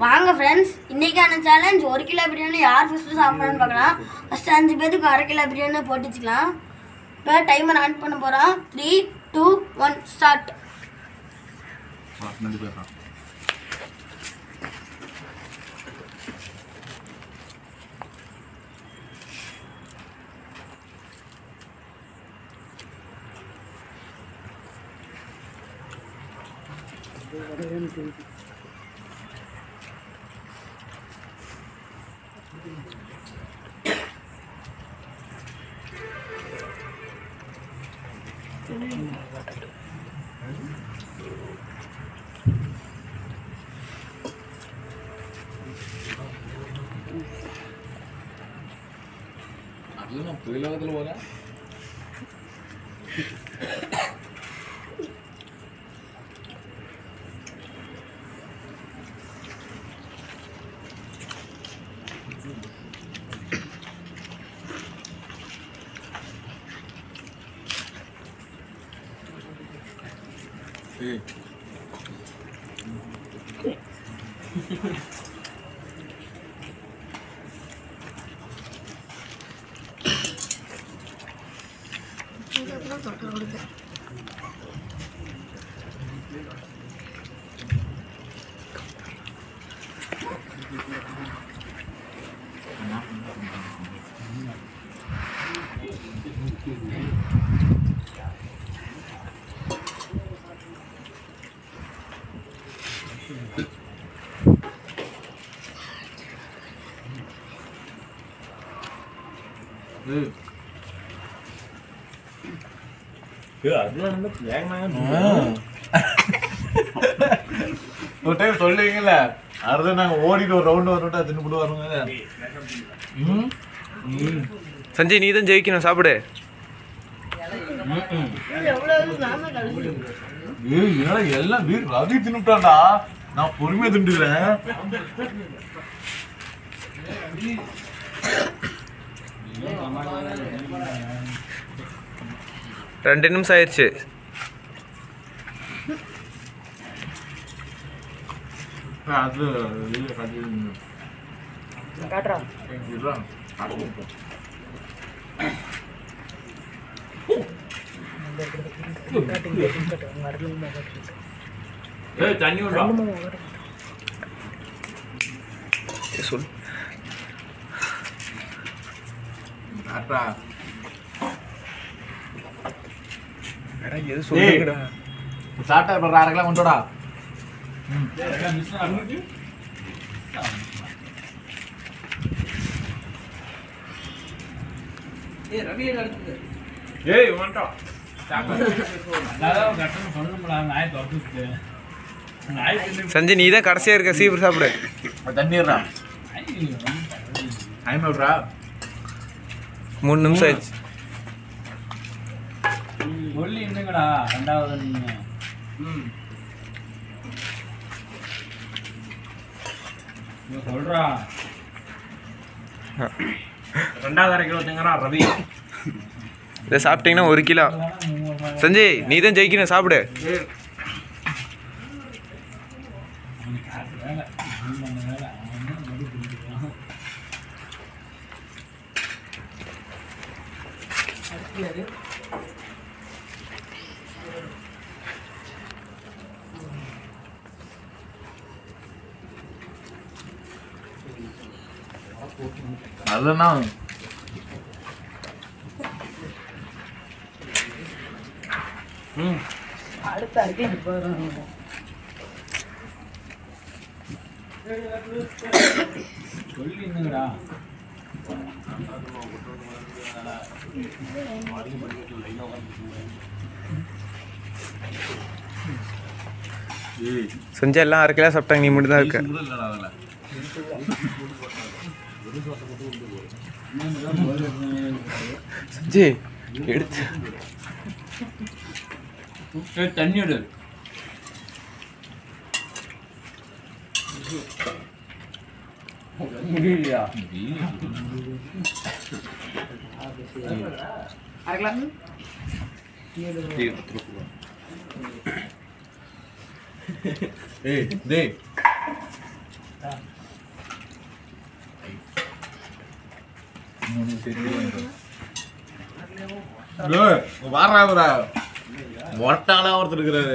வாங்க ஃப்ரெண்ட்ஸ் இன்னைக்கான சேலஞ்ச் ஒரு கிலோ பிரியாணி யார் ஃபஸ்ட்டு சாப்பிட்றான்னு பார்க்கலாம் ஃபஸ்ட்டு அஞ்சு பேருக்கு அரை கிலோ பிரியாணி போட்டு வச்சுக்கலாம் இப்போ டைமர் ஆன் பண்ண போகிறோம் த்ரீ டூ ஒன் ஸ்டார்ட் நன்றி பேசுறேன் அதுவும் புயலோகத்தில் போல ஏய் ஏய் ஒரு டைம் சொல்லுவீங்கல்ல அடுத்து நாங்க ஓடிட்டு ஒரு ரவுண்ட் வரட்டா தின்னு வருங்க ம் ம் சஞ்சய் நீ தான் ஜெயிக்கணும் சாப்பிடு ஏய் என்னடா எல்லாம் வீர் ரவி தின்னுட்டான்டா நான் பொறுமையா திண்டுக்கிறேன் ரெண்டு நிமிஷம் ஆயிடுச்சு அது வெளியே கட்டி காட்டுறோம் இதுதான் ஏய் தண்ணி விடுறா சொல் காட்டுறா எது சொல்லுங்கடா. சாப்பிட்டா இப்போ அரை கிலோ கொண்டுடா ஏய் வந்துட்டோம் சஞ்சய் நீ தான் கடைசியா இருக்க சீக்கிரம் சாப்பிடு தண்ணிடுறா டைம் விட்றா மூணு நிமிஷம் ஆயிடுச்சு சொல்லி இருந்துங்கடா ரெண்டாவது நீங்க இவன் சொல்றா ரெண்டாவது அரை கிலோ திங்கறா ரவி இதை சாப்பிட்டீங்கன்னா ஒரு கிலோ சஞ்சய் நீ தான் ஜெயிக்கணும் சாப்பிடு ஏய் வேலை மூணு மணி வேலை அவன் தான் மறுபடி புரிஞ்சுக்கிறான். அதெல்லாம் சொல்லி இருந்துங்கடா ஏய் சஞ்சய் எல்லாம் அரை கிலோ சாப்பிட்டாங்க நீ மட்டும் தான் இருக்க கூட இல்லடா அதுல சஞ்சய் எடுத்து ஏய், தண்ணி எடு முடியலையா ஏய் டேய் உனக்கு தெரியும் வாராபுரா மொட்டாளா ஒருத்தர் இருக்கிறாரு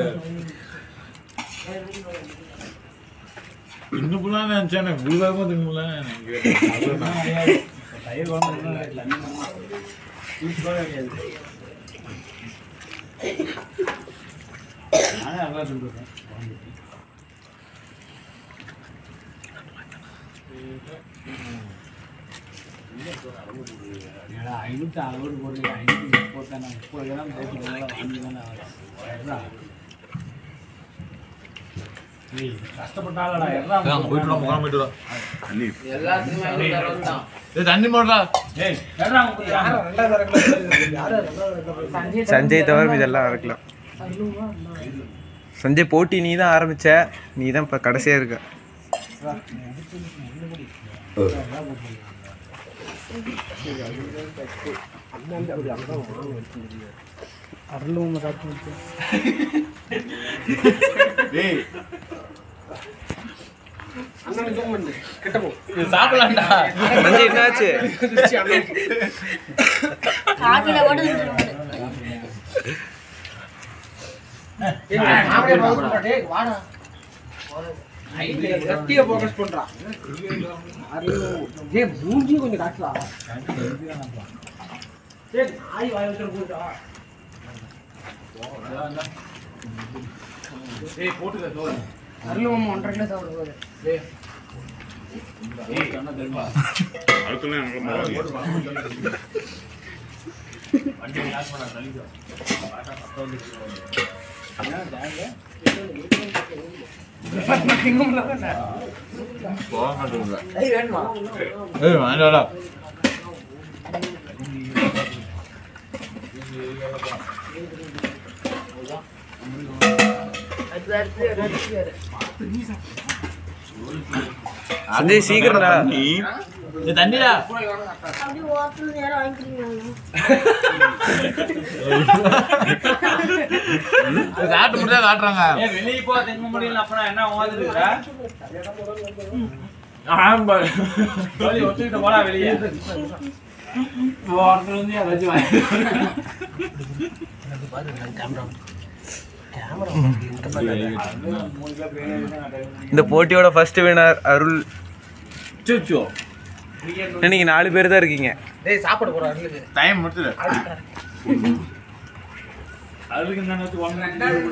இன்னும் ஃபுல்லா நினைச்சேன் புழுவாக திங்கல தயிர் குழம்பு வீட்டில் ஜூஸ் கூட கிடையாது நானே நல்லா சொல்லிருக்கேன் ஐநூற்றி அறுபது போடுறீங்க ஐநூற்றி முப்பது தானே முப்பது கிராம் போட்டு வாங்கி தானே ஆகும் ஏய் கஷ்டப்பட்டாலடா எல்லாம் போயிட்டு வா, முகாம் போயிட்டு வா. எல்லாத்துக்குமே ஐநூத்தி அறுபது தான் ஏய், தண்ணி போடுறா ஏய் எட்ரா சஞ்சய் தவிர இதெல்லாம் இருக்கலாம் சஞ்சய் போட்டி நீ தான் ஆரம்பிச்ச நீ தான் இப்போ கடைசியாக இருக்க டேய் சாப்பிடலாம்டா சஞ்சய் என்னாச்சு காக்கில கூட கட்டிய போக்கஸ் பண்றான் ஏய் மூஞ்சி கொஞ்சம் காட்டலாம் சரி ஆய் வாய் வச்சு போட்டா ஏய் போட்டுக்க தோ அருள் மாமா ஒன்றரை கிலோ சாப்பிட போகுது ஏய் கண்ணா தெரியுமா வண்டி கிளாஸ் பண்ண தள்ளிக்கோ போக மாட்டேங்குது ஏய் வேணுமா ஏய் வேண்டாடா அது அடுத்து அடுத்து வேற சஞ்சய் சீக்கிரம்டா ஏய், தண்ணிடா அப்படி ஓரத்துல நேரம் வாங்கிக்கிறீங்க இது காட்டு மட்டும் தான் காட்டுறாங்க ஏய் வெளிய போ தெங்க முடியல அப்பனா என்ன ஓதுது இருக்கற ஆமா சொல்லி ஒத்துக்கிட்டு போடா வெளிய ஓரத்துல இருந்து ஏதாச்சும் வாங்கி மூணு கிலோ பிரியாணி தான் இந்த போட்டியோட ஃபர்ஸ்ட் வினர் அருள் சுச்சோ இன்னைக்கு நாலு பேர் தான் இருக்கீங்க டேய் சாப்பாடு போறா அருளுக்கு டைம் முடிச்சுடு அதுக்கு என்ன நேத்து ஒண்ணு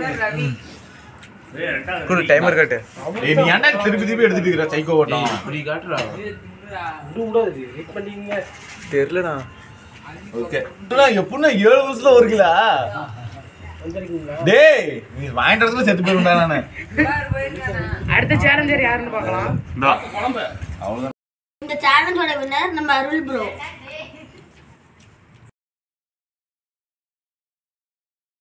ஏய் ரெண்டாவது குடு டைமர் கட்டு ஏய் நீ ஏன்டா திருப்பி திருப்பி எடுத்துட்டு இருக்கிற சைக்கோ ஓட்டம் இப்படி காட்டுறா இது விடாது வெயிட் பண்ணீங்க தெரியலடா ஓகே எப்படின்னா ஏழு வருஷத்துல ஒரு கிலோ வந்திருக்கீங்களா டேய் நீ வாங்கிட்டு வரதுல செத்து போயிருந்தா நானு அடுத்த சேலஞ்சர் யாருன்னு பார்க்கலாம் அவ்வளவுதான் இந்த சேலஞ்சோட வின்னர் நம்ம அருள் ப்ரோ